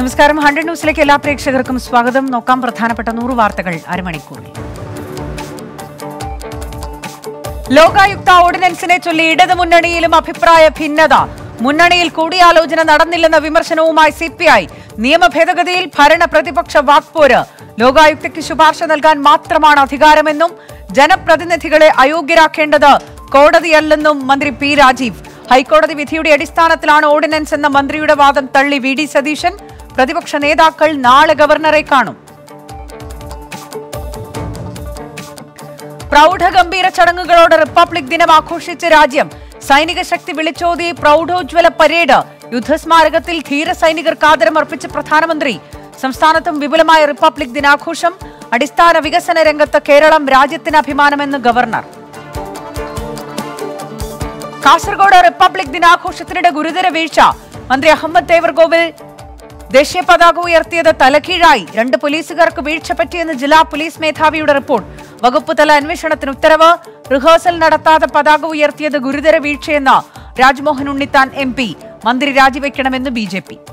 നമസ്കാരം ഹൺഡ്രഡ് ന്യൂസിലേക്ക് എല്ലാ പ്രേക്ഷകർക്കും സ്വാഗതം നോക്കാം പ്രധാനപ്പെട്ട നൂറ് വാർത്തകൾ അരമണിക്കൂറിൽ ലോകായുക്ത ഓർഡിനൻസിനെ ചൊല്ലി ഇടതു മുന്നണിയിലും അഭിപ്രായ ഭിന്നത മുന്നണിയിൽ കൂടിയാലോചന നടന്നില്ലെന്ന വിമർശനവുമായി സി പി ഐ നിയമ ഭേദഗതിയിൽ ഭരണ പ്രതിപക്ഷ വാക്പോര് ലോകായുക്തയ്ക്ക് ശുപാർശ നൽകാൻ മാത്രമാണ് അധികാരമെന്നും ജനപ്രതിനിധികളെ അയോഗ്യരാക്കേണ്ടത് കോടതിയല്ലെന്നും മന്ത്രി പി രാജീവ് ഹൈക്കോടതി വിധിയുടെ അടിസ്ഥാനത്തിലാണ് ഓർഡിനൻസ് എന്ന മന്ത്രിയുടെ വാദം തള്ളി വി ഡി സതീശൻ പ്രതിപക്ഷ നേതാക്കൾ നാളെ ഗവർണറെ കാണും പ്രൗഢഗംഭീര ചടങ്ങുകളോടെ റിപ്പബ്ലിക് ദിനം ആഘോഷിച്ച രാജ്യം സൈനിക ശക്തി വിളിച്ചോതി പ്രൗഢോജ്വല പരേഡ് യുദ്ധസ്മാരകത്തിൽ ധീര സൈനികർക്ക് ആദരമർപ്പിച്ച പ്രധാനമന്ത്രി സംസ്ഥാനത്തും വിപുലമായ റിപ്പബ്ലിക് ദിനാഘോഷം അടിസ്ഥാന വികസന രംഗത്ത് കേരളം രാജ്യത്തിന് അഭിമാനമെന്ന് ഗവർണർ കാസർഗോഡ് റിപ്പബ്ലിക് ദിനാഘോഷത്തിനിടെ ഗുരുതര വീഴ്ച മന്ത്രി അഹമ്മദ് ദേവർഗോവിൽ ദേശീയ പതാക ഉയർത്തിയത് തലകീഴായി രണ്ട് പോലീസുകാർക്ക് വീഴ്ച പറ്റിയെന്ന് ജില്ലാ പോലീസ് മേധാവിയുടെ റിപ്പോർട്ട് വകുപ്പ് തല അന്വേഷണത്തിന് ഉത്തരവ് റിഹേഴ്സൽ നടത്താതെ പതാക ഉയർത്തിയത് ഗുരുതര വീഴ്ചയെന്ന് രാജ്മോഹൻ ഉണ്ണിത്താൻ എം പി മന്ത്രി രാജിവെക്കണമെന്ന് ബി ജെ പി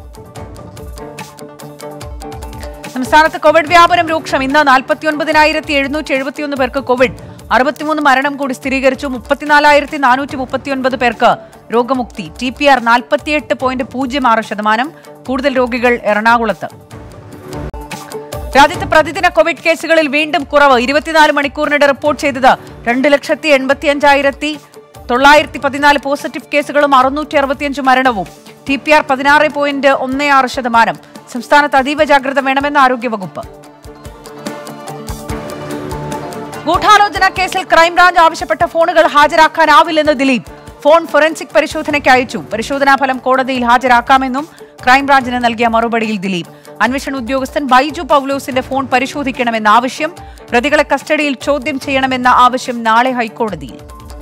സംസ്ഥാനത്ത് കോവിഡ് വ്യാപനം രൂക്ഷം ഇന്ന് നാൽപ്പത്തിയൊൻപതിനായിരത്തി എഴുന്നൂറ്റി എഴുപത്തിയൊന്ന് പേർക്ക് കോവിഡ് അറുപത്തിമൂന്ന് മരണം കൂടി സ്ഥിരീകരിച്ചു മുപ്പത്തിനാലായിരത്തി നാനൂറ്റി മുപ്പത്തിയൊൻപത് പേർക്ക് രോഗമുക്തി ടി പി ആർ നാൽപ്പത്തിയെട്ട് പോയിന്റ് പൂജ്യം ആറ് ശതമാനം കൂടുതൽ രോഗികൾ എറണാകുളത്ത് രാജ്യത്ത് പ്രതിദിന കോവിഡ് കേസുകളിൽ വീണ്ടും കുറവ് ഇരുപത്തിനാല് മണിക്കൂറിനിടെ റിപ്പോർട്ട് ചെയ്തത് രണ്ട് ലക്ഷത്തി എൺപത്തി അഞ്ചായിരത്തി തൊള്ളായിരത്തി പതിനാല് പോസിറ്റീവ് കേസുകളും അറുന്നൂറ്റി അറുപത്തിയഞ്ച് മരണവും ടി പി ആർ പതിനാറ് പോയിന്റ് ഒന്ന് ആറ് ശതമാനം സംസ്ഥാനത്ത് അതീവ ജാഗ്രത വേണമെന്ന് ആരോഗ്യവകുപ്പ് ഗൂഢാലോചന കേസിൽ ക്രൈംബ്രാഞ്ച് ആവശ്യപ്പെട്ട ഫോണുകൾ ഹാജരാക്കാനാവില്ലെന്ന് ദിലീപ് ഫോൺ ഫോറൻസിക് പരിശോധനയ്ക്ക് അയച്ചു പരിശോധനാ ഫലം കോടതിയിൽ ഹാജരാക്കാമെന്നും ക്രൈംബ്രാഞ്ചിന് നൽകിയ മറുപടിയിൽ ദിലീപ് അന്വേഷണ ഉദ്യോഗസ്ഥൻ ബൈജു പൗലോസിന്റെ ഫോൺ പരിശോധിക്കണമെന്ന ആവശ്യം പ്രതികളെ കസ്റ്റഡിയിൽ ചോദ്യം ചെയ്യണമെന്ന ആവശ്യം നാളെ ഹൈക്കോടതിയിൽ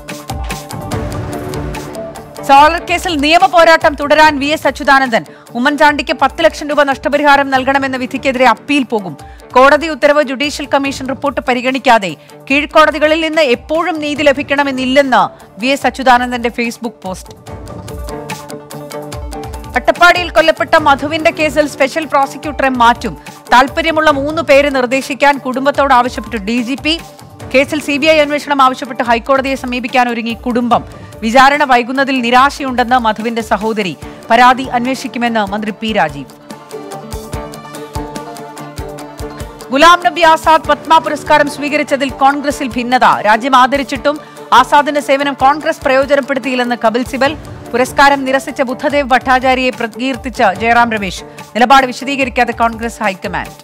സോളർ കേസിൽ നിയമ പോരാട്ടം തുടരാൻ വി എസ് അച്യുതാനന്ദൻ ഉമ്മൻചാണ്ടിക്ക് പത്ത് ലക്ഷം രൂപ നഷ്ടപരിഹാരം നൽകണമെന്ന വിധിക്കെതിരെ അപ്പീൽ പോകും കോടതി ഉത്തരവ് ജുഡീഷ്യൽ കമ്മീഷൻ റിപ്പോർട്ട് പരിഗണിക്കാതെ കീഴ്ക്കോടതികളിൽ നിന്ന് എപ്പോഴും നീതി ലഭിക്കണമെന്നില്ലെന്ന് വി എസ് അച്യുതാനന്ദന്റെ ഫേസ്ബുക്ക് പോസ്റ്റ് അട്ടപ്പാടിയിൽ കൊല്ലപ്പെട്ട മധുവിന്റെ കേസിൽ സ്പെഷ്യൽ പ്രോസിക്യൂട്ടറെ മാറ്റും താൽപര്യമുള്ള മൂന്ന് പേര് നിർദ്ദേശിക്കാൻ കുടുംബത്തോട് ആവശ്യപ്പെട്ടു ഡി ജി പി കേസിൽ സി ബി ഐ അന്വേഷണം ആവശ്യപ്പെട്ട് ഹൈക്കോടതിയെ സമീപിക്കാൻ ഒരുങ്ങി കുടുംബം വിചാരണ വൈകുന്നതിൽ നിരാശയുണ്ടെന്ന് മധുവിന്റെ സഹോദരി പരാതി അന്വേഷിക്കുമെന്ന് മന്ത്രി പി രാജീവ് ഗുലാം നബി ആസാദ് പത്മ പുരസ്കാരം സ്വീകരിച്ചതിൽ കോൺഗ്രസിൽ ഭിന്നത രാജ്യം ആദരിച്ചിട്ടും ആസാദിന്റെ സേവനം കോൺഗ്രസ് പ്രയോജനപ്പെടുത്തിയില്ലെന്ന് കപിൽ സിബൽ പുരസ്കാരം നിരസിച്ച ബുദ്ധദേവ് ഭട്ടാചാര്യയെ പ്രകീർത്തിച്ച് ജയറാം രമേശ് നിലപാട് വിശദീകരിക്കാതെ കോൺഗ്രസ് ഹൈക്കമാൻഡ്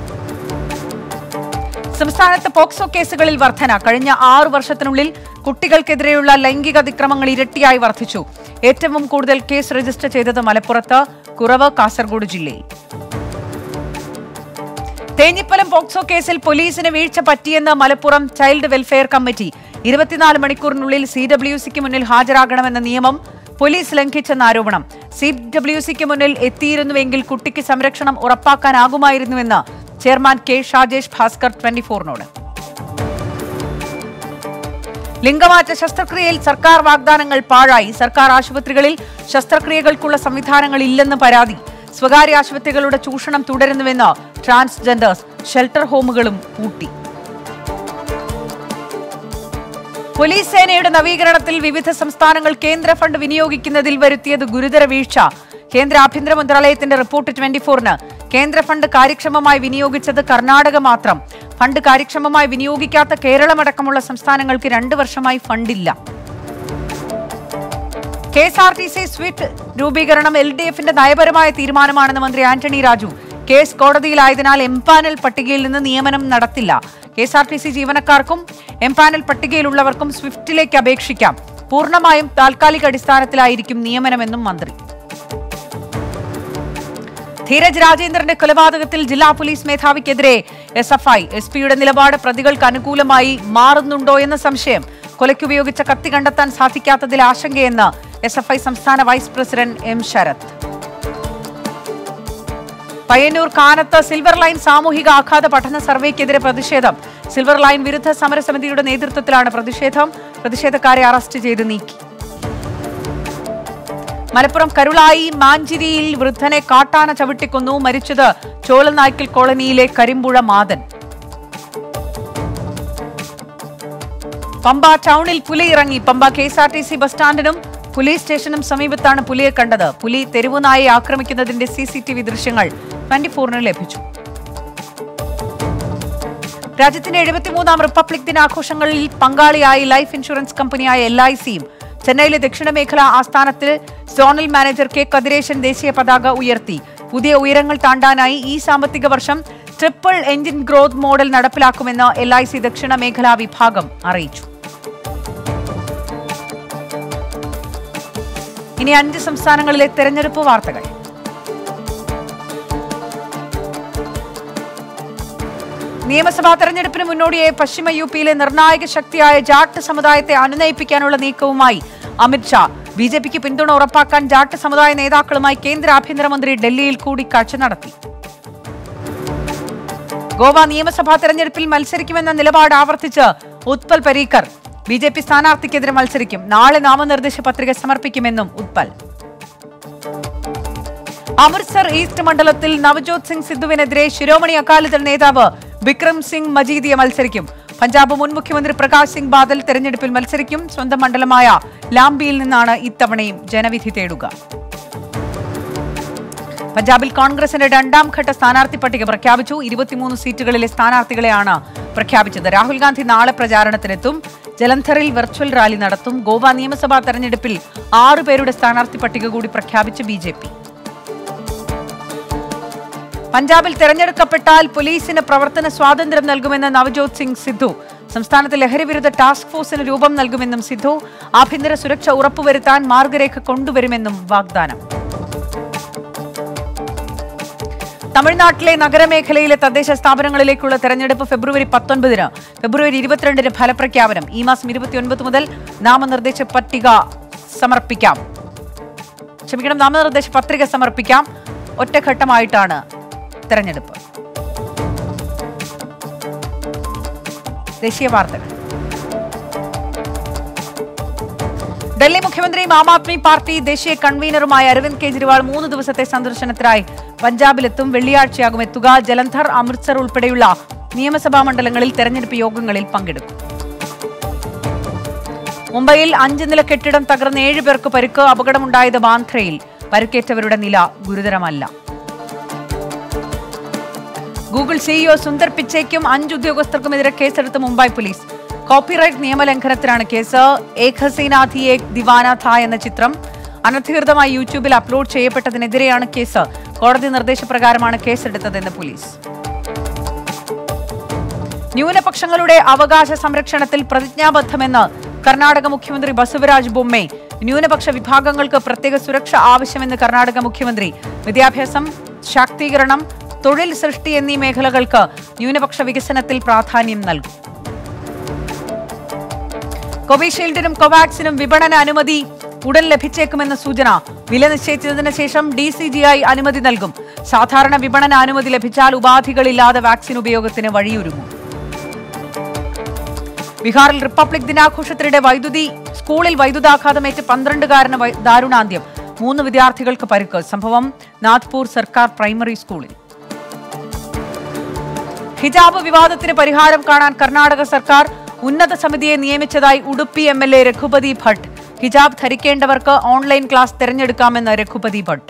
സംസ്ഥാനത്ത് പോക്സോ കേസുകളിൽ വർധന കഴിഞ്ഞ ആറു വർഷത്തിനുള്ളിൽ കുട്ടികൾക്കെതിരെയുള്ള ലൈംഗിക അതിക്രമങ്ങൾ ഇരട്ടിയായി വർദ്ധിച്ചു ഏറ്റവും കൂടുതൽ കേസ് രജിസ്റ്റർ ചെയ്തത് മലപ്പുറത്ത് കുറവ് കാസർഗോഡ് ജില്ലയിൽ തേഞ്ഞിപ്പലം പോക്സോ കേസിൽ പോലീസിന് വീഴ്ച പറ്റിയെന്ന് മലപ്പുറം ചൈൽഡ് വെൽഫെയർ കമ്മിറ്റി ഇരുപത്തിനാല് മണിക്കൂറിനുള്ളിൽ സി ഡബ്ല്യു സിക്ക് മുന്നിൽ ഹാജരാകണമെന്ന നിയമം പോലീസ് ലംഘിച്ചെന്ന ആരോപണം സി ഡബ്ല്യു സിക്ക് മുന്നിൽ എത്തിയിരുന്നുവെങ്കിൽ കുട്ടിക്ക് സംരക്ഷണം ഉറപ്പാക്കാനാകുമായിരുന്നുവെന്ന് chairman K Shajesh Bhaskar twenty ഫോറിനോട് ലിംഗമാറ്റ ശസ്ത്രക്രിയയിൽ സർക്കാർ വാഗ്ദാനങ്ങൾ പാഴായി സർക്കാർ ആശുപത്രികളിൽ ശസ്ത്രക്രിയകൾക്കുള്ള സംവിധാനങ്ങൾ ഇല്ലെന്ന് പരാതി സ്വകാര്യ ആശുപത്രികളുടെ ചൂഷണം തുടരുന്നുവെന്ന് ട്രാൻസ്ജെൻഡേഴ്സ് ഷെൽട്ടർ ഹോമുകളും പൂട്ടി പോലീസ് സേനയുടെ നവീകരണത്തിൽ വിവിധ സംസ്ഥാനങ്ങൾ കേന്ദ്ര ഫണ്ട് വിനിയോഗിക്കുന്നതിൽ വരുത്തിയത് ഗുരുതര വീഴ്ച കേന്ദ്ര ആഭ്യന്തര മന്ത്രാലയത്തിന്റെ റിപ്പോർട്ട് ട്വന്റി ഫോറിന് കേന്ദ്ര ഫണ്ട് കാര്യക്ഷമമായി വിനിയോഗിച്ചത് കർണാടക മാത്രം ഫണ്ട് കാര്യക്ഷമമായി വിനിയോഗിക്കാത്ത കേരളമടക്കമുള്ള സംസ്ഥാനങ്ങൾക്ക് രണ്ടു വർഷമായി ഫണ്ടില്ല K S R T C swift രൂപീകരണം എൽ ഡി എഫിന്റെ നയപരമായ തീരുമാനമാണെന്ന് മന്ത്രി ആന്റണി രാജു കേസ് കോടതിയിലായതിനാൽ എംപാനൽ പട്ടികയിൽ നിന്ന് നിയമനം നടത്തില്ല കെ എസ് ആർ ടി സി ജീവനക്കാർക്കും എംപാനൽ പട്ടികയിലുള്ളവർക്കും സ്വിഫ്റ്റിലേക്ക് അപേക്ഷിക്കാം പൂർണ്ണമായും താൽക്കാലിക അടിസ്ഥാനത്തിലായിരിക്കും നിയമനമെന്നും മന്ത്രി ധീരജ് രാജേന്ദ്രന്റെ കൊലപാതകത്തിൽ ജില്ലാ പോലീസ് മേധാവിക്കെതിരെ എസ് എഫ് ഐ എസ് പിയുടെ നിലപാട് പ്രതികൾക്ക് അനുകൂലമായി മാറുന്നുണ്ടോ എന്ന സംശയം കൊലയ്ക്കുപയോഗിച്ച കത്തി കണ്ടെത്താൻ സാധിക്കാത്തതിൽ ആശങ്കയെന്ന് എസ് എഫ് ഐ സംസ്ഥാന vice president M Sarath Payyannur കാനത്ത് സിൽവർ ലൈൻ സാമൂഹിക ആഘാത പഠന സർവേക്കെതിരെ പ്രതിഷേധം സിൽവർ ലൈൻ വിരുദ്ധ സമരസമിതിയുടെ നേതൃത്വത്തിലാണ് പ്രതിഷേധം പ്രതിഷേധക്കാരെ അറസ്റ്റ് ചെയ്ത് നീക്കി മലപ്പുറം കരുളായി മാഞ്ചിരിയിൽ വൃദ്ധനെ കാട്ടാന ചവിട്ടിക്കൊന്നു മരിച്ചത് ചോളനായ്ക്കൽ കോളനിയിലെ കരിമ്പുഴ മാതൻ പമ്പ ടൗണിൽ പുലി ഇറങ്ങി Pampa K S R T C bus സ്റ്റാൻഡിനും പോലീസ് സ്റ്റേഷനും സമീപത്താണ് പുലിയെ കണ്ടത് പുലി തെരുവുനായെ ആക്രമിക്കുന്നതിന്റെ സി സി ടി വി ദൃശ്യങ്ങൾ ട്വന്റി ഫോറിന് ലഭിച്ചു രാജ്യത്തിന്റെ എഴുപത്തിമൂന്നാം റിപ്പബ്ലിക് ദിനാഘോഷങ്ങളിൽ പങ്കാളിയായി ലൈഫ് ഇൻഷുറൻസ് കമ്പനിയായ എൽ ഐ സിയും ചെന്നൈയിലെ ദക്ഷിണ മേഖല ആസ്ഥാനത്തിൽ സോണൽ മാനേജർ കെ കതിരേശൻ ദേശീയ പതാക ഉയർത്തി പുതിയ ഉയരങ്ങൾ താണ്ടാനായി ഈ സാമ്പത്തിക വർഷം ട്രിപ്പിൾ എഞ്ചിൻ ഗ്രോത്ത് മോഡൽ നടപ്പിലാക്കുമെന്ന് എൽ ഐ സി ദക്ഷിണ മേഖലാ വിഭാഗം അറിയിച്ചു ഇനി അഞ്ച് സംസ്ഥാനങ്ങളിലെ തെരഞ്ഞെടുപ്പ് വാർത്തകൾ നിയമസഭാ തെരഞ്ഞെടുപ്പിന് മുന്നോടിയായി പശ്ചിമ യു പിയിലെ നിർണായക ശക്തിയായ ജാട്ട് സമുദായത്തെ അനുനയിപ്പിക്കാനുള്ള നീക്കവുമായി അമിത്ഷാ ബി ജെ പിക്ക് പിന്തുണ ഉറപ്പാക്കാൻ ജാട്ട് സമുദായ നേതാക്കളുമായി കേന്ദ്ര ആഭ്യന്തരമന്ത്രി ഡൽഹിയിൽ കൂടിക്കാഴ്ച നടത്തി ഗോവ നിയമസഭാ തെരഞ്ഞെടുപ്പിൽ മത്സരിക്കുമെന്ന നിലപാട് ആവർത്തിച്ച് Utpal Parrikar B J P സ്ഥാനാർത്ഥിക്കെതിരെ മത്സരിക്കും നാളെ നാമനിർദ്ദേശ പത്രിക സമർപ്പിക്കുമെന്നും ഉത്പൽ അമൃത്സർ ഈസ്റ്റ് മണ്ഡലത്തിൽ നവജോത് സിംഗ് സിദ്ധുവിനെതിരെ ശിരോമണി അകാലിദൾ നേതാവ് വിക്രം സിംഗ് മജീദിയ മത്സരിക്കും പഞ്ചാബ് മുൻ മുഖ്യമന്ത്രി പ്രകാശ് സിംഗ് ബാദൽ തെരഞ്ഞെടുപ്പിൽ മത്സരിക്കും സ്വന്തം മണ്ഡലമായ ലാംബിയിൽ നിന്നാണ് ഇത്തവണയും ജനവിധി തേടുക പഞ്ചാബിൽ കോൺഗ്രസിന്റെ രണ്ടാം ഘട്ട സ്ഥാനാർത്ഥി പട്ടിക പ്രഖ്യാപിച്ചു ഇരുപത്തിമൂന്ന് സീറ്റുകളിലെ സ്ഥാനാർത്ഥികളെയാണ് പ്രഖ്യാപിച്ചത് രാഹുൽ ഗാന്ധി നാളെ പ്രചാരണത്തിനെത്തും ജലന്ധറിൽ വെർച്വൽ റാലി നടത്തും ഗോവ നിയമസഭാ തെരഞ്ഞെടുപ്പിൽ ആറ് പേരുടെ സ്ഥാനാർത്ഥി പട്ടിക കൂടി പ്രഖ്യാപിച്ച് ബി ജെ പി പഞ്ചാബിൽ തെരഞ്ഞെടുക്കപ്പെട്ടാൽ പോലീസിന് പ്രവർത്തന സ്വാതന്ത്ര്യം നൽകുമെന്ന് നവജോത് സിംഗ് സിദ്ധു സംസ്ഥാനത്ത് ലഹരിവിരുദ്ധ ടാസ്ക് ഫോഴ്സിന് രൂപം നൽകുമെന്നും സിദ്ധു ആഭ്യന്തര സുരക്ഷ ഉറപ്പുവരുത്താൻ മാർഗരേഖ കൊണ്ടുവരുമെന്നും വാഗ്ദാനം തമിഴ്നാട്ടിലെ നഗരമേഖലയിലെ തദ്ദേശ സ്ഥാപനങ്ങളിലേക്കുള്ള തെരഞ്ഞെടുപ്പ് ഫെബ്രുവരി പത്തൊൻപതിന് ഫെബ്രുവരി ഇരുപത്തിരണ്ടിന് ഫലപ്രഖ്യാപനം ഈ മാസം ഇരുപത്തിയൊൻപത് മുതൽ നാമനിർദ്ദേശ പട്ടിക സമർപ്പിക്കാം ക്ഷമിക്കണം നാമനിർദ്ദേശ പത്രിക സമർപ്പിക്കാം ഒറ്റഘട്ടമായിട്ടാണ് തെരഞ്ഞെടുപ്പ് ദേശീയ വാർത്തകൾ ഡൽഹി മുഖ്യമന്ത്രിയും ആം ആദ്മി പാർട്ടി ദേശീയ കൺവീനറുമായ അരവിന്ദ് കെജ്രിവാൾ മൂന്ന് ദിവസത്തെ സന്ദർശനത്തിനായി പഞ്ചാബിലെത്തും വെള്ളിയാഴ്ചയാകും എത്തുക ജലന്ധർ അമൃത്സർ ഉൾപ്പെടെയുള്ള നിയമസഭാ മണ്ഡലങ്ങളിൽ തെരഞ്ഞെടുപ്പ് യോഗങ്ങളിൽ പങ്കെടുക്കും മുംബൈയിൽ അഞ്ച് നില കെട്ടിടം തകർന്ന് ഏഴ് പേർക്ക് പരിക്ക് അപകടമുണ്ടായത് ബാന്ദ്രയിൽ പരിക്കേറ്റവരുടെ നില ഗുരുതരമല്ല ഗൂഗിൾ സിഇഒ സുന്ദർ പിച്ചയ്ക്കും അഞ്ച് ഉദ്യോഗസ്ഥർക്കുമെതിരെ കേസെടുത്ത് മുംബൈ പോലീസ് കോപ്പിറൈറ്റ് നിയമലംഘനത്തിലാണ് കേസ് ഏക് ഹസീന ധി ഏക് ദിവാന ഥ എന്ന ചിത്രം അനധികൃതമായി യൂട്യൂബിൽ അപ്ലോഡ് ചെയ്യപ്പെട്ടതിനെതിരെയാണ് കേസ് കോടതി നിർദ്ദേശപ്രകാരമാണ് കേസെടുത്തതെന്ന് പോലീസ് ന്യൂനപക്ഷങ്ങളുടെ അവകാശ സംരക്ഷണത്തിൽ പ്രതിജ്ഞാബദ്ധമെന്ന് കർണാടക മുഖ്യമന്ത്രി ബസവരാജ് ബൊമ്മെ ന്യൂനപക്ഷ വിഭാഗങ്ങൾക്ക് പ്രത്യേക സുരക്ഷ ആവശ്യമെന്ന് കർണാടക മുഖ്യമന്ത്രി വിദ്യാഭ്യാസം ശാക്തീകരണം തൊഴിൽ സൃഷ്ടി എന്നീ മേഖലകൾക്ക് ന്യൂനപക്ഷ വികസനത്തിൽ പ്രാധാന്യം നൽകും കോവിഷീൽഡിനും കോവാക്സിനും വിപണന അനുമതി ഉടൻ ലഭിച്ചേക്കുമെന്ന സൂചന വില നിശ്ചയിച്ചതിന് ശേഷം ഡി സി ജി ഐ അനുമതി നൽകും സാധാരണ വിപണന അനുമതി ലഭിച്ചാൽ ഉപാധികളില്ലാതെ വാക്സിൻ ഉപയോഗത്തിന് വഴിയൊരുങ്ങും ബീഹാറിൽ റിപ്പബ്ലിക് ദിനാഘോഷത്തിനിടെ വൈദ്യുതി സ്കൂളിൽ വൈദ്യുതാഘാതമേറ്റ് പന്ത്രണ്ടുകാരന് വൈ- ദാരുണാന്ത്യം മൂന്ന് വിദ്യാർത്ഥികൾക്ക് പരിക്ക് സംഭവം നാഗ്പൂർ സർക്കാർ പ്രൈമറി സ്കൂളിൽ ഹിജാബ് വിവാദത്തിന് പരിഹാരം കാണാൻ കർണാടക സർക്കാർ ഉന്നത സമിതിയെ നിയമിച്ചതായി Udupi M L A Raghupathi Bhat hijab ധരിക്കേണ്ടവർക്ക് ഓൺലൈൻ ക്ലാസ് തിരഞ്ഞെടുക്കാമെന്ന് രഘുപതി ഭട്ട്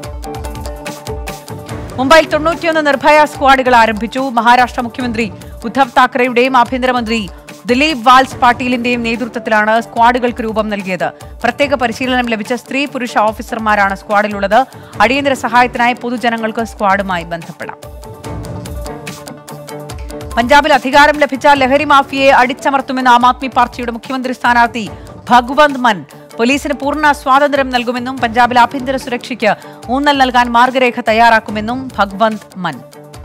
മുംബൈയിൽ തൊണ്ണൂറ്റിയൊന്ന് നിർഭയ സ്ക്വാഡുകൾ ആരംഭിച്ചു മഹാരാഷ്ട്ര മുഖ്യമന്ത്രി ഉദ്ധവ് താക്കറെയുടെയും ആഭ്യന്തരമന്ത്രി ദിലീപ് വാൽസ് പാട്ടീലിന്റെയും നേതൃത്വത്തിലാണ് സ്ക്വാഡുകൾക്ക് രൂപം നൽകിയത് പ്രത്യേക പരിശീലനം ലഭിച്ച സ്ത്രീ പുരുഷ ഓഫീസർമാരാണ് സ്ക്വാഡിലുള്ളത് അടിയന്തര സഹായത്തിനായി പൊതുജനങ്ങൾക്ക് സ്ക്വാഡുമായി ബന്ധപ്പെടാം പഞ്ചാബിൽ അധികാരം ലഭിച്ചാൽ ലഹരി മാഫിയയെ അടിച്ചമർത്തുമെന്ന് ആം ആദ്മി പാർട്ടിയുടെ മുഖ്യമന്ത്രി സ്ഥാനാർത്ഥി ഭഗവന്ത് മൻ പോലീസിന് പൂർണ്ണ സ്വാതന്ത്ര്യം നൽകുമെന്നും പഞ്ചാബിൽ ആഭ്യന്തര സുരക്ഷയ്ക്ക് ഊന്നൽ നൽകാൻ മാർഗരേഖ തയ്യാറാക്കുമെന്നും ഭഗവന്ത് മൻ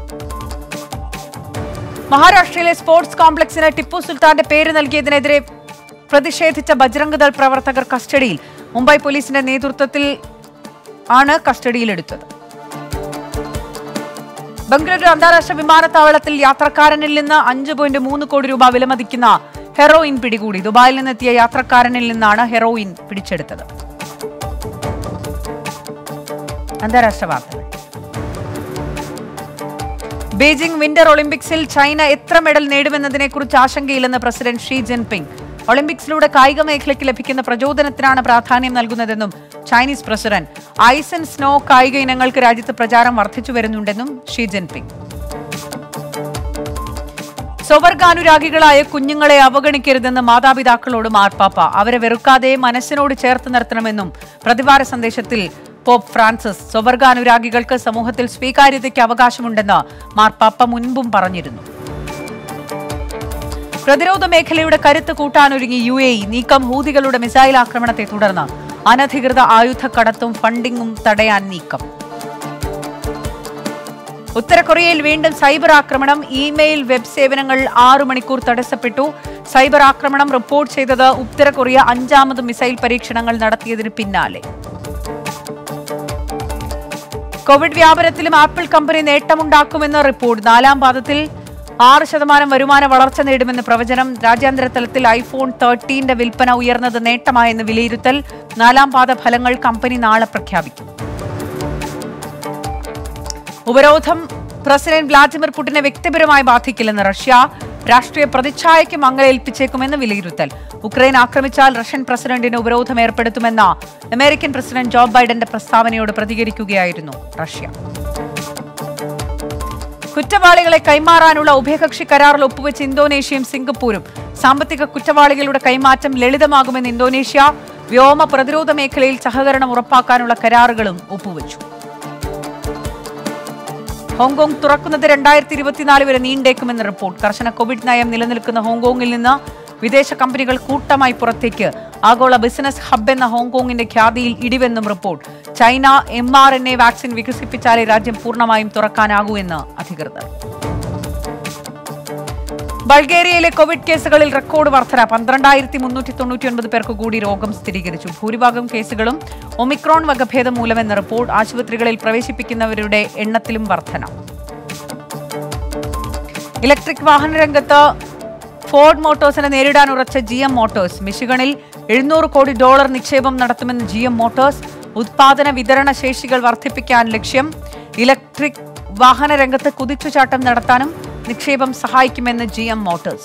മഹാരാഷ്ട്രയിലെ സ്പോർട്സ് കോംപ്ലക്സിന് ടിപ്പു സുൽത്താന്റെ പേര് നൽകിയതിനെതിരെ പ്രതിഷേധിച്ച ബജ്രംഗ് ദൾ പ്രവർത്തകർ കസ്റ്റഡിയിൽ മുംബൈ പോലീസിന്റെ നേതൃത്വത്തിൽ ആണ് കസ്റ്റഡിയിലെടുത്തത് ബംഗളൂരു അന്താരാഷ്ട്ര വിമാനത്താവളത്തിൽ യാത്രക്കാരനിൽ നിന്ന് അഞ്ച് പോയിന്റ് മൂന്ന് കോടി രൂപ വിലമതിക്കുന്ന ഹെറോയിൻ പിടികൂടി ദുബായിൽ നിന്നെത്തിയ യാത്രക്കാരനിൽ നിന്നാണ് ഹെറോയിൻ പിടിച്ചെടുത്തത് അന്താരാഷ്ട്ര വാർത്തകൾ ബീജിംഗ് വിന്റർ ഒളിമ്പിക്സിൽ ചൈന എത്ര മെഡൽ നേടുമെന്നതിനെക്കുറിച്ച് ആശങ്കയില്ലെന്ന് പ്രസിഡന്റ് ഷീ ജിൻപിങ് ഒളിമ്പിക്സിലൂടെ കായിക മേഖലയ്ക്ക് ലഭിക്കുന്ന പ്രചോദനത്തിനാണ് പ്രാധാന്യം നൽകുന്നതെന്നും Chinese president ice and snow കായിക ഇനങ്ങൾക്ക് രാജ്യത്ത് പ്രചാരം വർദ്ധിച്ചു വരുന്നുണ്ടെന്നും ഷീ ജിൻപിങ് സ്വവർഗാനുരാഗികളായ കുഞ്ഞുങ്ങളെ അവഗണിക്കരുതെന്ന് മാതാപിതാക്കളോട് മാർപ്പാപ്പ അവരെ വെറുക്കാതെ മനസ്സിനോട് ചേർത്ത് നിർത്തണമെന്നും പ്രതിവാര സന്ദേശത്തിൽ പോപ്പ് ഫ്രാൻസിസ് സ്വവർഗാനുരാഗികൾക്ക് സമൂഹത്തിൽ സ്വീകാര്യതയ്ക്ക് അവകാശമുണ്ടെന്ന് മാർപ്പാപ്പ മുൻപും പറഞ്ഞിരുന്നു പ്രതിരോധ മേഖലയുടെ കരുത്ത് കൂട്ടാനൊരുങ്ങി യു എ ഇ നീക്കം ഹൂതികളുടെ മിസൈൽ ആക്രമണത്തെ തുടർന്ന് അനധികൃത ആയുധക്കടത്തും ഫണ്ടിങ്ങും തടയാൻ നീക്കം ഉത്തര കൊറിയയിൽ വീണ്ടും സൈബർ ആക്രമണം ഇമെയിൽ വെബ് സേവനങ്ങൾ ആറു മണിക്കൂർ തടസ്സപ്പെട്ടു സൈബർ ആക്രമണം റിപ്പോർട്ട് ചെയ്തത് ഉത്തര കൊറിയ അഞ്ചാമത് മിസൈൽ പരീക്ഷണങ്ങൾ നടത്തിയതിന് പിന്നാലെ കോവിഡ് വ്യാപനത്തിലും ആപ്പിൾ കമ്പനി നേട്ടമുണ്ടാക്കുമെന്ന റിപ്പോർട്ട് നാലാം പാദത്തിൽ ആറ് ശതമാനം വരുമാന വളർച്ച നേടുമെന്ന് പ്രവചനം രാജ്യാന്തര തലത്തിൽ ഐഫോൺ തേർട്ടീന്റെ വിൽപ്പന ഉയർന്നത് നേട്ടമായെന്ന് വിലയിരുത്തൽ നാലാം പാദ ഫലങ്ങൾ കമ്പനി നാളെ പ്രഖ്യാപിക്കും ഉപരോധം പ്രസിഡന്റ് വ്ളാഡിമിർ പുടിനെ വ്യക്തിപരമായി ബാധിക്കില്ലെന്ന് റഷ്യ രാഷ്ട്രീയ പ്രതിച്ഛായയ്ക്ക് മങ്ങലേൽപ്പിച്ചേക്കുമെന്ന് വിലയിരുത്തൽ ഉക്രൈൻ ആക്രമിച്ചാൽ റഷ്യൻ പ്രസിഡന്റിന് ഉപരോധം ഏർപ്പെടുത്തുമെന്ന അമേരിക്കൻ പ്രസിഡന്റ് ജോ ബൈഡന്റെ പ്രസ്താവനയോട് പ്രതികരിക്കുകയായിരുന്നു റഷ്യ കുറ്റവാളികളെ കൈമാറാനുള്ള ഉഭയകക്ഷി കരാറിൽ ഒപ്പുവെച്ച് ഇന്തോനേഷ്യയും സിംഗപ്പൂരും സാമ്പത്തിക കുറ്റവാളികളുടെ കൈമാറ്റം ലളിതമാകുമെന്ന് ഇന്തോനേഷ്യ വ്യോമ പ്രതിരോധ മേഖലയിൽ സഹകരണം ഉറപ്പാക്കാനുള്ള കരാറുകളും ഒപ്പുവെച്ചു ഹോങ്കോങ് തുറക്കുന്നത് രണ്ടായിരത്തി ഇരുപത്തിനാല് വരെ നീണ്ടേക്കുമെന്ന് റിപ്പോർട്ട് കർശന കോവിഡ് നയം നിലനിൽക്കുന്ന ഹോങ്കോങ്ങിൽ നിന്ന് വിദേശ കമ്പനികൾ കൂട്ടമായി പുറത്തേക്ക് ആഗോള ബിസിനസ് ഹബ് എന്ന ഹോങ്കോങ്ങിന്റെ ഖ്യാതിയിൽ ഇടിവെന്നും report China M R N A vaccine വികസിപ്പിച്ചാലേ രാജ്യം പൂർണ്ണമായും തുറക്കാനാകൂ എന്ന് അധികൃതർ ബൾഗേറിയയിലെ കോവിഡ് കേസുകളിൽ റെക്കോർഡ് വർധന പന്ത്രണ്ടായിരത്തി മുന്നൂറ്റി തൊണ്ണൂറ്റി ഒൻപത് പേർക്ക് കൂടി രോഗം സ്ഥിരീകരിച്ചു ഭൂരിഭാഗം കേസുകളും ഒമിക്രോൺ വകഭേദം മൂലമെന്ന റിപ്പോർട്ട് ആശുപത്രികളിൽ പ്രവേശിപ്പിക്കുന്നവരുടെ എണ്ണത്തിലും വർധന ഇലക്ട്രിക് വാഹന രംഗത്ത് ഫോർഡ് മോട്ടോഴ്സിനെ നേരിടാൻ ഉറച്ച ജി എം മോട്ടോഴ്സ് മിഷിഗണിൽ എഴുന്നൂറ് കോടി ഡോളർ നിക്ഷേപം നടത്തുമെന്ന് ജി എം മോട്ടോഴ്സ് ഉത്പാദന വിതരണ ശേഷികൾ വർദ്ധിപ്പിക്കാൻ ലക്ഷ്യം ഇലക്ട്രിക് വാഹന രംഗത്ത് കുതിച്ചുചാട്ടം നടത്താനും നിക്ഷേപം സഹായിക്കുമെന്ന് ജി എം മോട്ടോഴ്സ്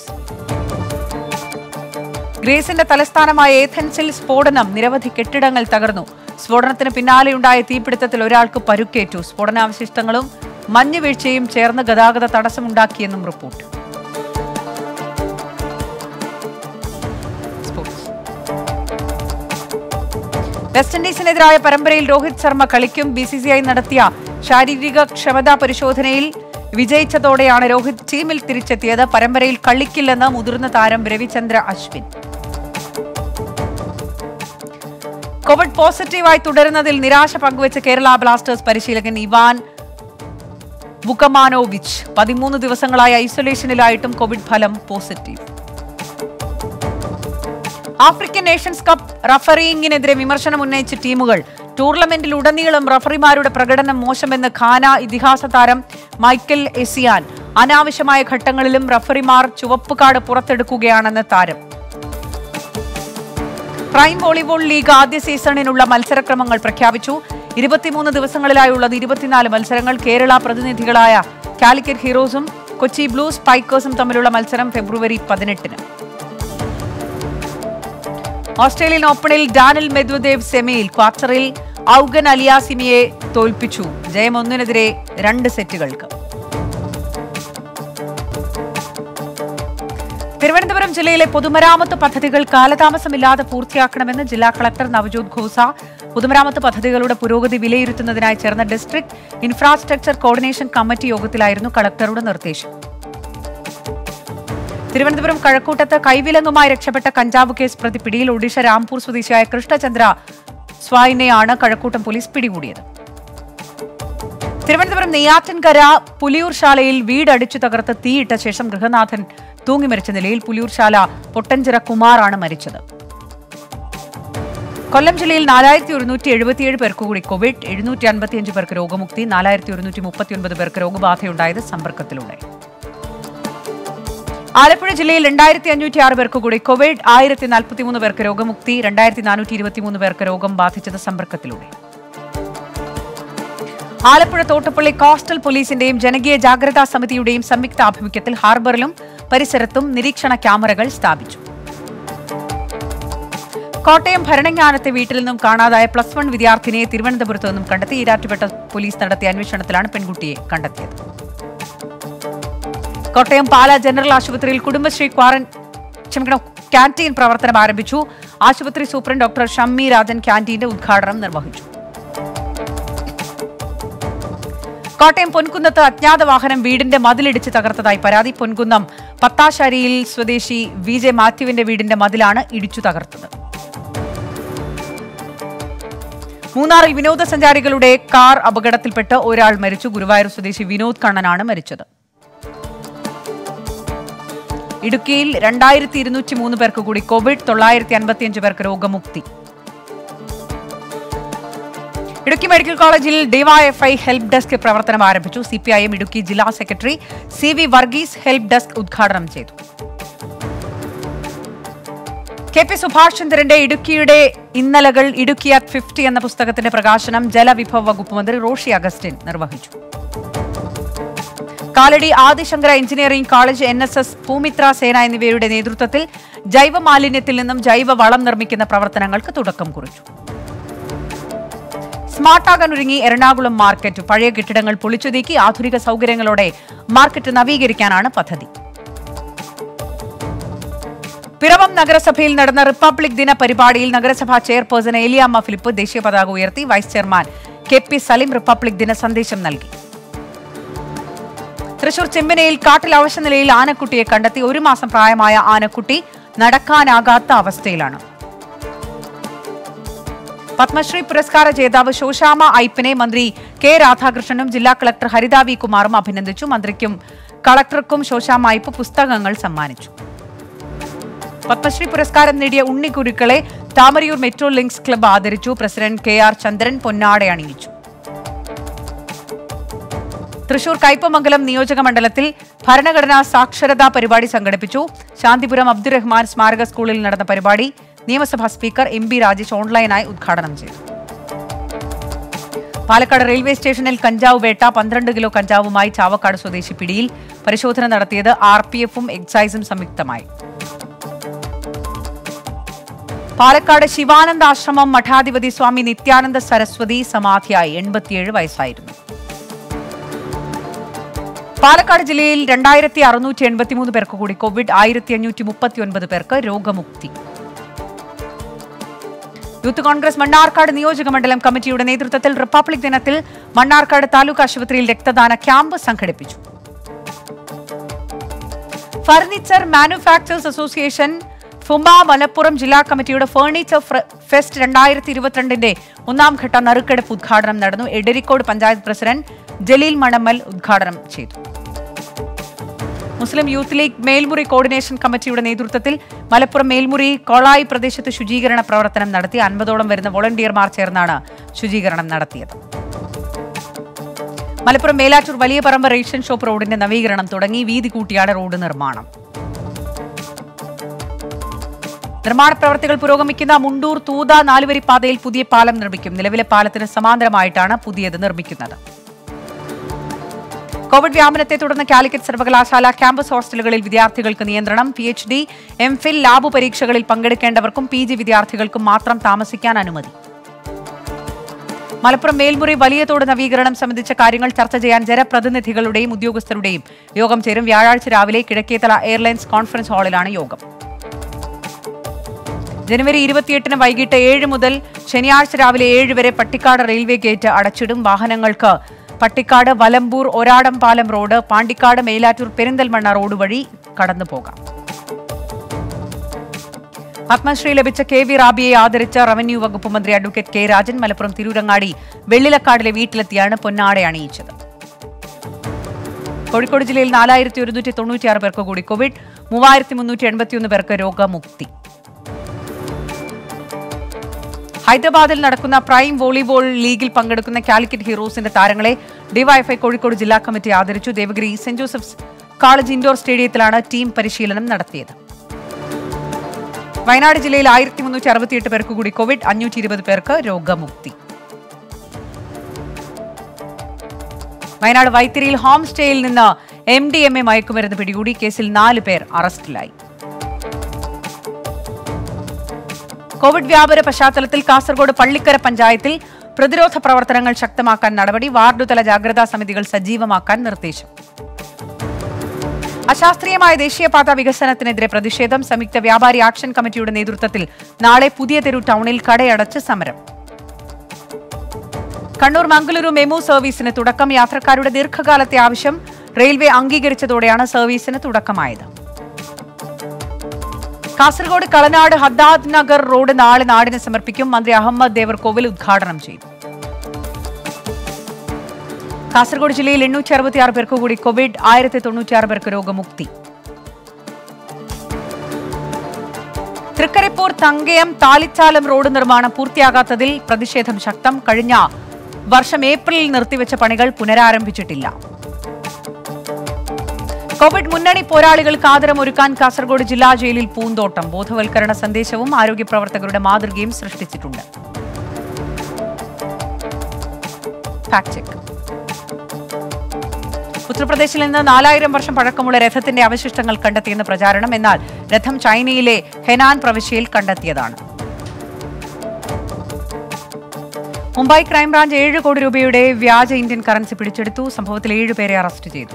ഗ്രീസിന്റെ തലസ്ഥാനമായ ഏഥൻസിൽ സ്ഫോടനം നിരവധി കെട്ടിടങ്ങൾ തകർന്നു സ്ഫോടനത്തിന് പിന്നാലെയുണ്ടായ തീപിടുത്തത്തിൽ ഒരാൾക്ക് പരുക്കേറ്റു സ്ഫോടനാവശിഷ്ടങ്ങളും മഞ്ഞുവീഴ്ചയും ചേർന്ന് ഗതാഗത തടസ്സമുണ്ടാക്കിയെന്നും റിപ്പോർട്ട് സ്പോർട്സ് വെസ്റ്റ് ഇൻഡീസിനെതിരായ പരമ്പരയിൽ രോഹിത് ശർമ്മ കളിക്കും ബി സി സി ഐ നടത്തിയ ശാരീരിക ക്ഷമതാ പരിശോധനയിൽ വിജയിച്ചതോടെയാണ് രോഹിത് ടീമിൽ തിരിച്ചെത്തിയത് പരമ്പരയിൽ കളിക്കില്ലെന്ന് മുതിർന്ന താരം രവിചന്ദ്ര അശ്വിൻ കോവിഡ് പോസിറ്റീവായി തുടരുന്നതിൽ നിരാശ പങ്കുവച്ച കേരള ബ്ലാസ്റ്റേഴ്സ് പരിശീലകൻ ഇവാൻ ബുക്കമാനോവിച്ച് പതിമൂന്ന് ദിവസങ്ങളായി ഐസൊലേഷനിലായിട്ടും കോവിഡ് ഫലം പോസിറ്റീവ് ആഫ്രിക്കൻ നേഷൻസ് കപ്പ് റഫറിയിങ്ങിനെതിരെ വിമർശനം ഉന്നയിച്ച ടീമുകൾ ടൂർണമെന്റിൽ ഉടനീളം റഫറിമാരുടെ പ്രകടനം മോശമെന്ന് ഖാന ഇതിഹാസ താരം മൈക്കൽ എസിയാൻ അനാവശ്യമായ ഘട്ടങ്ങളിലും റഫറിമാർ ചുവപ്പ് കാർഡ് പുറത്തെടുക്കുകയാണെന്ന് താരം പ്രൈം വോളിബോൾ ലീഗ് ആദ്യ സീസണിനുള്ള മത്സരക്രമങ്ങൾ പ്രഖ്യാപിച്ചു ഇരുപത്തിമൂന്ന് ദിവസങ്ങളിലായുള്ളത് ഇരുപത്തിനാല് മത്സരങ്ങൾ കേരള പ്രതിനിധികളായ കാലിക്കറ്റ് ഹീറോസും കൊച്ചി ബ്ലൂ സ്പൈക്കേഴ്സും തമ്മിലുള്ള മത്സരം ഫെബ്രുവരി പതിനെട്ടിന് ഓസ്ട്രേലിയൻ ഓപ്പണിൽ ഡാനിൽ മെദ്വദേവ് സെമിയിൽ ക്വാർട്ടറിൽ ഔഗൻ അലിയാസിമിയെ തോൽപ്പിച്ചു ജയം ഒന്നിനെതിരെ രണ്ട് സെറ്റുകൾക്ക് തിരുവനന്തപുരം ജില്ലയിലെ പൊതുമരാമത്ത് പദ്ധതികൾ കാലതാമസമില്ലാതെ പൂർത്തിയാക്കണമെന്ന് ജില്ലാ കളക്ടർ നവജോത് ഖോസ പൊതുമരാമത്ത് പദ്ധതികളുടെ പുരോഗതി വിലയിരുത്തുന്നതിനായി ചേർന്ന ഡിസ്ട്രിക്ട് ഇൻഫ്രാസ്ട്രക്ചർ കോർഡിനേഷൻ കമ്മിറ്റി യോഗത്തിലായിരുന്നു കളക്ടറുടെ നിർദ്ദേശം തിരുവനന്തപുരം കഴക്കൂട്ടത്ത് കൈവിലങ്ങുമായി രക്ഷപ്പെട്ട കഞ്ചാവ് കേസ് പ്രതി പിടിയിൽ ഒഡീഷ രാംപൂർ സ്വദേശിയായ കൃഷ്ണചന്ദ്ര സ്വായിനെയാണ് കഴക്കൂട്ടം പോലീസ് പിടികൂടിയത് തിരുവനന്തപുരം നെയ്യാറ്റിൻകര പുലിയൂർ ശാലയിൽ വീടടിച്ചു തകർത്ത് തീയിട്ട ശേഷം ഗൃഹനാഥൻ തൂങ്ങി മരിച്ച നിലയിൽ പുലിയൂർ ശാല പൊട്ടഞ്ചിറ കുമാറാണ് മരിച്ചത് കൊല്ലം ജില്ലയിൽ നാലായിരത്തി ഒരുന്നൂറ്റി എഴുപത്തിയേഴ് പേർക്ക് കൂടി കോവിഡ് എഴുന്നൂറ്റി അൻപത്തിയഞ്ച് പേർക്ക് രോഗമുക്തി നാലായിരത്തി ഒരുന്നൂറ്റി മുപ്പത്തിയൊൻപത് പേർക്ക് രോഗബാധയുണ്ടായത് സമ്പർക്കത്തിലൂടെ ആലപ്പുഴ ജില്ലയിൽ രണ്ടായിരത്തി അഞ്ഞൂറ്റി ആറ് പേർക്ക് കൂടി കോവിഡ് ആയിരത്തി നാൽപ്പത്തിമൂന്ന് പേർക്ക് രോഗമുക്തി രണ്ടായിരത്തി നാനൂറ്റി ഇരുപത്തിമൂന്ന് പേർക്ക് രോഗം ബാധിച്ചത് സമ്പർക്കത്തിലൂടെ ആലപ്പുഴ തോട്ടപ്പള്ളി കോസ്റ്റൽ പോലീസിന്റെയും ജനകീയ ജാഗ്രതാ സമിതിയുടെയും സംയുക്ത ആഭിമുഖ്യത്തിൽ ഹാർബറിലും പരിസരത്തും നിരീക്ഷണ ക്യാമറകൾ സ്ഥാപിച്ചു കോട്ടയം ഭരണങ്ങാനത്തെ വീട്ടിൽ നിന്നും കാണാതായ പ്ലസ് വൺ വിദ്യാർത്ഥിനിയെ തിരുവനന്തപുരത്ത് നിന്നും കണ്ടെത്തി ഈരാറ്റുപേട്ട പോലീസ് നടത്തിയ അന്വേഷണത്തിലാണ് പെൺകുട്ടിയെ കണ്ടെത്തിയത് കോട്ടയം പാല ജനറൽ ആശുപത്രിയിൽ കുടുംബശ്രീ ക്വാറൻ ക്ഷമിക്കണം ക്യാൻറ്റീൻ പ്രവർത്തനം ആരംഭിച്ചു ആശുപത്രി സൂപ്രണ്ട് ഡോക്ടർ ഷമ്മി രാജൻ ക്യാൻറ്റീന്റെ ഉദ്ഘാടനം നിർവഹിച്ചു കോട്ടയം പൊൻകുന്നത്ത് അജ്ഞാത വാഹനം വീടിന്റെ മതിലിടിച്ച് തകർത്തതായി പരാതി പൊൻകുന്നം പത്താശാരിയിൽ സ്വദേശി വി ജെ മാത്യുവിന്റെ വീടിന്റെ മതിലാണ് ഇടിച്ചു തകർത്തത് മൂന്നാറിൽ വിനോദസഞ്ചാരികളുടെ കാർ അപകടത്തിൽപ്പെട്ട് ഒരാൾ മരിച്ചു ഗുരുവായൂർ സ്വദേശി വിനോദ് കണ്ണനാണ് മരിച്ചത് ഇടുക്കിയിൽ രണ്ടായിരത്തി ഇരുന്നൂറ്റി മൂന്ന് പേർക്ക് കൂടി കോവിഡ് തൊള്ളായിരത്തി അൻപത്തിയഞ്ച് പേർക്ക് രോഗമുക്തി ഇടുക്കി മെഡിക്കൽ കോളേജിൽ ഡിവൈഎഫ്ഐ ഹെൽപ്പ് ഡെസ്ക് പ്രവർത്തനം ആരംഭിച്ചു C P I M Idukki ജില്ലാ secretary C V Varghese help desk ഉദ്ഘാടനം ചെയ്തു കെ പി സുഭാഷ് ചന്ദ്രന്റെ ഇടുക്കിയുടെ ഇന്നലകൾ ഇടുക്കി അറ്റ് ഫിഫ്റ്റി എന്ന പുസ്തകത്തിന്റെ പ്രകാശനം ജലവിഭവ വകുപ്പ് മന്ത്രി റോഷി അഗസ്റ്റിൻ നിർവഹിച്ചു Kalady Adi Shankara engineering college N S S Bhoomithra Sena എന്നിവയുടെ നേതൃത്വത്തിൽ ജൈവ മാലിന്യത്തിൽ നിന്നും ജൈവ വളം നിർമ്മിക്കുന്ന പ്രവർത്തനങ്ങൾക്ക് തുടക്കം കുറിച്ചു സ്മാർട്ടാകാൻ ഒരുങ്ങി എറണാകുളം മാർക്കറ്റ് പഴയ കെട്ടിടങ്ങൾ പൊളിച്ചു നീക്കി ആധുനിക സൗകര്യങ്ങളോടെ മാർക്കറ്റ് നവീകരിക്കാനാണ് പദ്ധതി പിറവം നഗരസഭയിൽ നടന്ന റിപ്പബ്ലിക് ദിന പരിപാടിയിൽ നഗരസഭാ ചെയർപേഴ്സൺ ഏലിയാമ്മ ഫിലിപ്പ് ദേശീയ പതാക ഉയർത്തി vice chairman K P Salim republic ദിന സന്ദേശം നൽകി തൃശൂർ ചെമ്പനയിൽ കാട്ടിൽ അവശനിലയിൽ ആനക്കുട്ടിയെ കണ്ടെത്തി ഒരു മാസം പ്രായമായ ആനക്കുട്ടി നടക്കാനാകാത്ത അവസ്ഥയിലാണ് പത്മശ്രീ പുരസ്കാര ജേതാവ് ശോശാമ ഐപ്പിനെ മന്ത്രി കെ രാധാകൃഷ്ണനും ജില്ലാ കളക്ടർ ഹരിത വി കുമാറും അഭിനന്ദിച്ചു മന്ത്രിക്കും കളക്ടർക്കും ശോശാമ ഐപ്പ് പുസ്തകങ്ങൾ സമ്മാനിച്ചു പത്മശ്രീ പുരസ്കാരം നേടിയ ഉണ്ണിക്കുരുക്കളെ താമരയൂർ മെട്രോ ലിങ്ക്സ് ക്ലബ്ബ് ആദരിച്ചു പ്രസിഡന്റ് കെ ആർ ചന്ദ്രൻ പൊന്നാട അണിയിച്ചു തൃശൂർ കയ്പമംഗലം നിയോജക മണ്ഡലത്തിൽ ഭരണഘടനാ സാക്ഷരതാ പരിപാടി സംഘടിപ്പിച്ചു ശാന്തിപുരം അബ്ദുറഹ്മാൻ സ്മാരക സ്കൂളിൽ നടന്ന പരിപാടി നിയമസഭാ സ്പീക്കർ എം ബി രാജേഷ് ഓൺലൈനായി ഉദ്ഘാടനം ചെയ്തു പാലക്കാട് റെയിൽവേ സ്റ്റേഷനിൽ കഞ്ചാവ് വേട്ട പന്ത്രണ്ട് കിലോ കഞ്ചാവുമായി ചാവക്കാട് സ്വദേശി പിടിയിൽ പരിശോധന നടത്തിയത് ആർ പി എഫും എക്സൈസും സംയുക്തമായി പാലക്കാട് ശിവാനന്ദ ആശ്രമം മഠാധിപതി സ്വാമി നിത്യാനന്ദ സരസ്വതി സമാധിയായി എൺപത്തിയേഴ് വയസ്സായിരുന്നു പാലക്കാട് ജില്ലയിൽ രണ്ടായിരത്തി അറുന്നൂറ്റി എൺപത്തിമൂന്ന് പേർക്ക് കൂടി കോവിഡ് ആയിരത്തി അഞ്ഞൂറ്റി മുപ്പത്തി ഒൻപത് പേർക്ക് രോഗമുക്തി യൂത്ത് കോൺഗ്രസ് മണ്ണാർക്കാട് നിയോജക മണ്ഡലം കമ്മിറ്റിയുടെ നേതൃത്വത്തിൽ റിപ്പബ്ലിക് ദിനത്തിൽ മണ്ണാർക്കാട് താലൂക്ക് ആശുപത്രിയിൽ രക്തദാന ക്യാമ്പ് സംഘടിപ്പിച്ചു furniture manufacturers association FUMA Malappuram ജില്ലാ കമ്മിറ്റിയുടെ ഫർണിച്ചർ ഫ്ര- ഫെസ്റ്റ് രണ്ടായിരത്തി ഇരുപത്തിരണ്ടിന്റെ ഒന്നാം ഘട്ട നറുക്കെടുപ്പ് ഉദ്ഘാടനം നടന്നു എടരിക്കോട് പഞ്ചായത്ത് പ്രസിഡന്റ് ജലീൽ മണമ്മൽ ഉദ്ഘാടനം ചെയ്തു മുസ്ലിം യൂത്ത് ലീഗ് മേൽമുറി കോർഡിനേഷൻ കമ്മിറ്റിയുടെ നേതൃത്വത്തിൽ മലപ്പുറം മേൽമുറി കോളായി പ്രദേശത്ത് ശുചീകരണ പ്രവർത്തനം നടത്തി അൻപതോളം വരുന്ന വോളണ്ടിയർമാർ ചേർന്നാണ് ശുചീകരണം നടത്തിയത് മലപ്പുറം മേലാറ്റൂർ വലിയ പറമ്പ് റേഷൻ ഷോപ്പ് റോഡിന്റെ നവീകരണം തുടങ്ങി വീതി കൂട്ടിയാണ് റോഡ് നിർമ്മാണം നിർമ്മാണ പ്രവർത്തികൾ പുരോഗമിക്കുന്ന മുണ്ടൂർ തൂത നാലുവരി പാതയിൽ പുതിയ പാലം നിർമ്മിക്കും നിലവിലെ പാലത്തിന് സമാന്തരമായിട്ടാണ് പുതിയത് നിർമ്മിക്കുന്നത് കോവിഡ് വ്യാപനത്തെ തുടർന്ന് കാലിക്കറ്റ് സർവകലാശാല ക്യാമ്പസ് ഹോസ്റ്റലുകളിൽ വിദ്യാർത്ഥികൾക്ക് നിയന്ത്രണം P H D M phil lab പരീക്ഷകളിൽ പങ്കെടുക്കേണ്ടവർക്കും പി ജി വിദ്യാർത്ഥികൾക്കും മാത്രം താമസിക്കാൻ അനുമതി മലപ്പുറം മേൽമുറി വലിയ തോട് നവീകരണം സംബന്ധിച്ച കാര്യങ്ങൾ ചർച്ച ചെയ്യാൻ ജനപ്രതിനിധികളുടെയും ഉദ്യോഗസ്ഥരുടെയും യോഗം ചേരും വ്യാഴാഴ്ച രാവിലെ കിഴക്കേത്തല എയർലൈൻസ് കോൺഫറൻസ് ഹാളിലാണ് യോഗം ജനുവരി ഇരുപത്തിയെട്ടിന് വൈകിട്ട് ഏഴ് മുതൽ ശനിയാഴ്ച രാവിലെ ഏഴ് വരെ പട്ടിക്കാട് റെയിൽവേ ഗേറ്റ് അടച്ചിടും വാഹനങ്ങൾക്ക് പട്ടിക്കാട് വലമ്പൂർ ഒരാടം പാലം റോഡ് പാണ്ടിക്കാട് മേലാറ്റൂർ പെരിന്തൽമണ്ണ റോഡ് വഴി കടന്നു പോകാം പത്മശ്രീ ലഭിച്ച കെ വി റാബിയെ ആദരിച്ച റവന്യൂ വകുപ്പ് മന്ത്രി അഡ്വക്കേറ്റ് കെ രാജൻ മലപ്പുറം തിരൂരങ്ങാടി വെള്ളിലക്കാടിലെ വീട്ടിലെത്തിയാണ് പൊന്നാട അണിയിച്ചത് കോഴിക്കോട് ജില്ലയിൽ നാലായിരത്തി ഒരുന്നൂറ്റി തൊണ്ണൂറ്റിയാറ് പേർക്ക് കൂടി കോവിഡ് മൂവായിരത്തി മുന്നൂറ്റി എൺപത്തിയൊന്ന് പേർക്ക് രോഗമുക്തി ഹൈദരാബാദിൽ നടക്കുന്ന പ്രൈം വോളിബോൾ ലീഗിൽ പങ്കെടുക്കുന്ന കാലിക്കറ്റ് ഹീറോസിന്റെ താരങ്ങളെ ഡിവൈഎഫ്ഐ കോഴിക്കോട് ജില്ലാ കമ്മിറ്റി ആദരിച്ചു Devagiri saint Joseph's college indoor സ്റ്റേഡിയത്തിലാണ് ടീം പരിശീലനം നടത്തിയത് വയനാട് ജില്ലയിൽ ആയിരത്തി മുന്നൂറ്റി അറുപത്തിയെട്ട് പേർക്ക് കൂടി കോവിഡ് അഞ്ഞൂറ്റി ഇരുപത് പേർക്ക് രോഗമുക്തി വയനാട് വൈത്തിരിയിൽ ഹോം സ്റ്റേയിൽ നിന്ന് എം ഡി എം എ മയക്കുമരുന്ന് പിടികൂടി കേസിൽ നാല് പേർ അറസ്റ്റിലായി കോവിഡ് വ്യാപന പശ്ചാത്തലത്തിൽ കാസർഗോഡ് പള്ളിക്കര പഞ്ചായത്തിൽ പ്രതിരോധ പ്രവർത്തനങ്ങൾ ശക്തമാക്കാൻ നടപടി വാർഡുതല ജാഗ്രതാ സമിതികൾ സജീവമാക്കാൻ നിർദ്ദേശം അശാസ്ത്രീയമായ ദേശീയപാത വികസനത്തിനെതിരെ പ്രതിഷേധം സംയുക്ത വ്യാപാരി ആക്ഷൻ കമ്മിറ്റിയുടെ നേതൃത്വത്തിൽ നാളെ പുതിയ തെരു ടൗണിൽ കടയടച്ച് സമരം കണ്ണൂർ മംഗളൂരു മെമു സർവീസിന് തുടക്കം യാത്രക്കാരുടെ ദീർഘകാലത്തെ ആവശ്യം റെയിൽവേ അംഗീകരിച്ചതോടെയാണ് സർവീസിന് തുടക്കമായത് കാസർഗോഡ് കളനാട് ഹദ്ദാദ് നഗർ റോഡ് നാളെ നാടിന് സമർപ്പിക്കും മന്ത്രി അഹമ്മദ് ദേവർകോവിൽ ഉദ്ഘാടനം ചെയ്തു കാസർഗോഡ് ജില്ലയിൽ എണ്ണൂറ്റി അറുപത്തിയാറ് പേർക്ക് കൂടി കോവിഡ് ആയിരത്തി തൊണ്ണൂറ്റിയാറ് പേർക്ക് രോഗമുക്തി തൃക്കരിപ്പൂർ തങ്കയം താലിച്ചാലം റോഡ് നിർമ്മാണം പൂർത്തിയാകാത്തതിൽ പ്രതിഷേധം ശക്തം കഴിഞ്ഞ വർഷം ഏപ്രിലിൽ നിർത്തിവെച്ച പണികൾ പുനരാരംഭിച്ചിട്ടില്ല കോവിഡ് മുന്നണി പോരാളികൾക്ക് ആദരമൊരുക്കാൻ കാസർഗോഡ് ജില്ലാ ജയിലിൽ പൂന്തോട്ടം ബോധവൽക്കരണ സന്ദേശവും ആരോഗ്യ പ്രവർത്തകരുടെ മാതൃകയും സൃഷ്ടിച്ചിട്ടുണ്ട് ഫാക്ട് ചെക്ക് ഉത്തർപ്രദേശിൽ നിന്ന് നാലായിരം വർഷം പഴക്കമുള്ള രഥത്തിന്റെ അവശിഷ്ടങ്ങൾ കണ്ടെത്തിയെന്ന് പ്രചാരണം എന്നാൽ രഥം ചൈനയിലെ ഹെനാൻ പ്രവിശ്യയിൽ കണ്ടെത്തിയതാണ് മുംബൈ ക്രൈംബ്രാഞ്ച് ഏഴ് കോടി രൂപയുടെ വ്യാജ ഇന്ത്യൻ കറൻസി പിടിച്ചെടുത്തു സംഭവത്തിൽ ഏഴുപേരെ അറസ്റ്റ് ചെയ്തു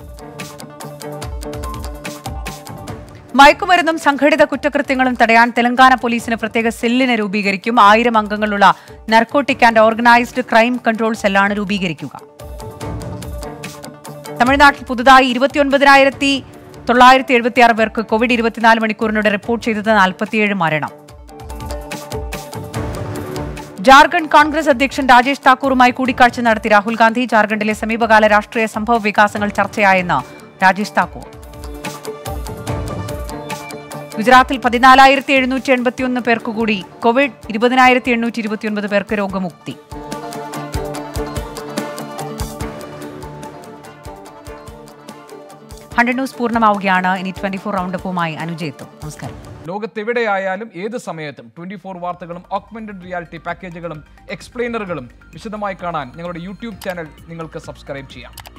മയക്കുമരുന്നും സംഘടിത കുറ്റകൃത്യങ്ങളും തടയാൻ തെലങ്കാന പോലീസിന് പ്രത്യേക സെല്ലിനെ രൂപീകരിക്കും ആയിരം അംഗങ്ങളുള്ള narcotic and organised crime control സെല്ലാണ് രൂപീകരിക്കുക തമിഴ്നാട്ടിൽ പുതുതായി ഇരുപത്തിയൊൻപതിനായിരത്തി തൊള്ളായിരത്തി എഴുപത്തിയാറ് പേർക്ക് കോവിഡ് ഇരുപത്തിനാല് മണിക്കൂറിനിടെ റിപ്പോർട്ട് ചെയ്തത് നാൽപ്പത്തിയേഴ് മരണം ജാർഖണ്ഡ് കോൺഗ്രസ് അധ്യക്ഷൻ രാജേഷ് താക്കൂറുമായി കൂടിക്കാഴ്ച നടത്തി രാഹുൽ ഗാന്ധി ജാർഖണ്ഡിലെ സമീപകാല രാഷ്ട്രീയ സംഭവ വികാസങ്ങൾ ചർച്ചയായെന്ന് രാജേഷ് താക്കൂർ ഗുജറാത്തിൽ പതിനാലായിരത്തി എഴുന്നൂറ്റി എൺപത്തിയൊന്ന് പേർക്ക് കൂടി കോവിഡ് ഇരുപതിനായിരത്തി എണ്ണൂറ്റി ഇരുപത്തിയൊൻപത് പേർക്ക് രോഗമുക്തി ഹൺഡ്രഡ് ന്യൂസ് പൂർണ്ണമാവുകയാണ് ഇനി ട്വന്റി ഫോർ റൗണ്ടപ്പുമായി അനുജയത്തും നമസ്കാരം ലോകത്തെവിടെയായാലും ഏത് സമയത്തും ട്വന്റി ഫോർ വാർത്തകളും ഓഗ്മെന്റഡ് റിയാലിറ്റി പാക്കേജുകളും എക്സ്പ്ലെയിനറുകളും വിശദമായി കാണാൻ ഞങ്ങളുടെ യൂട്യൂബ് ചാനൽ നിങ്ങൾക്ക് സബ്സ്ക്രൈബ് ചെയ്യാം